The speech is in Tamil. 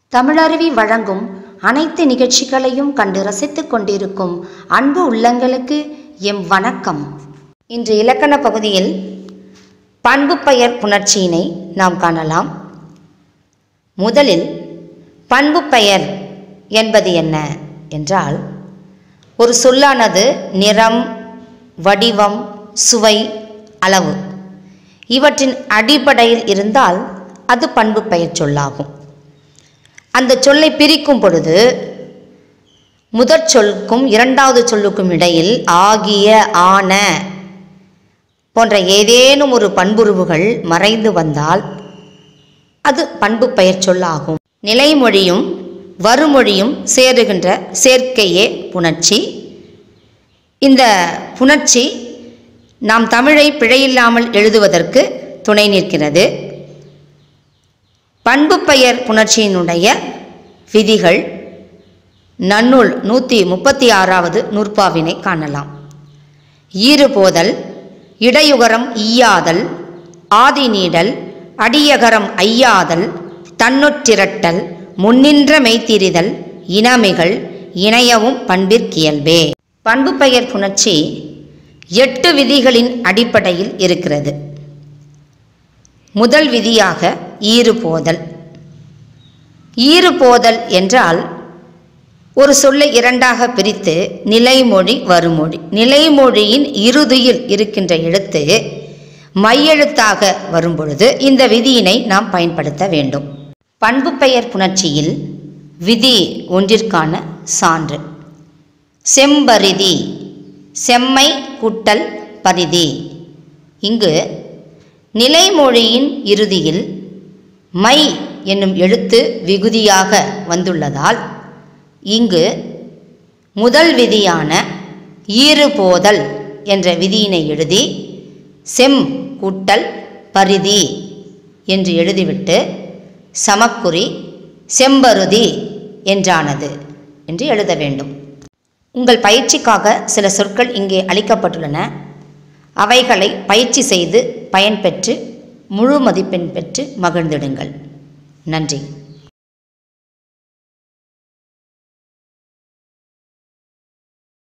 தமிழருவி வழங்கும் அனைத்து நிகழ்ச்சிகளையும் கண்டு ரசித்துக் கொண்டிருக்கும் அன்பு உள்ளங்களுக்கு எம் வணக்கம் இன்று இலக்கண பகுதியில் பண்பு பெயர் புணர்ச்சியினை நாம் காணலாம் முதலில் பண்பு பெயர் என்பது என்ன என்றால் ஒரு சொல்லானது நிறம் வடிவம் சுவை அளவு இவற்றின் அடிப்படையில் இருந்தால் அது பண்பு பெயர் சொல்லாகும் அந்த சொல்லை பிரிக்கும் பொழுது முதற் சொல்லுக்கும் இரண்டாவது சொல்லுக்கும் இடையில் ஆகிய ஆன போன்ற ஏதேனும் ஒரு பண்புருவுகள் மறைந்து வந்தால் அது பண்பு பெயர் சொல்லாகும் நிலைமொழியும் வருமொழியும் சேருகின்ற சேர்க்கையே புணர்ச்சி இந்த புணர்ச்சி நாம் தமிழை பிழையில்லாமல் எழுதுவதற்கு துணை நிற்கிறது பண்பு பெயர் புணர்ச்சியினுடைய விதிகள் நன்னூல் நூற்றி முப்பத்தி ஆறாவது நூற்பாவினை காணலாம் ஈறுபோதல் இடையுகரம் ஈயாதல் ஆதி நீடல் அடியகரம் ஐயாதல் தன்னொற்றிரட்டல் முன்னின்ற மெய்த்திரிதல் இனமிகள் இணையவும் பண்பிற்கியல்பே பண்பு பெயர் புணர்ச்சி எட்டு விதிகளின் அடிப்படையில் இருக்கிறது முதல் விதியாக ஈறுபோதல் ஈறுபோதல் என்றால் ஒரு சொல்லை இரண்டாக பிரித்து நிலைமொழி வருமொழி நிலைமொழியின் இறுதியில் இருக்கின்ற எழுத்து மையெழுத்தாக வரும்பொழுது இந்த விதியினை நாம் பயன்படுத்த வேண்டும் பண்பு பெயர் புணர்ச்சியில் விதி ஒன்றிற்கான சான்று செம்பரிதி செம்மை கூட்டல் பரிதி இங்கு நிலைமொழியின் இறுதியில் மை என்னும் எழுத்து விகுதியாக வந்துள்ளதால் இங்கு முதல் விதியான ஈறுபோதல் என்ற விதியினை எழுதி செம் கூட்டல் பரிதி என்று எழுதிவிட்டு சமக்குறி செம்பருதி என்றானது என்று எழுத வேண்டும் உங்கள் பயிற்சிக்காக சில சொற்கள் இங்கே அளிக்கப்பட்டுள்ளன அவைகளை பயிற்சி செய்து பயன்பெற்று முழு மதிப்பெண் பெற்று மகிழ்ந்திடுங்கள் நன்றி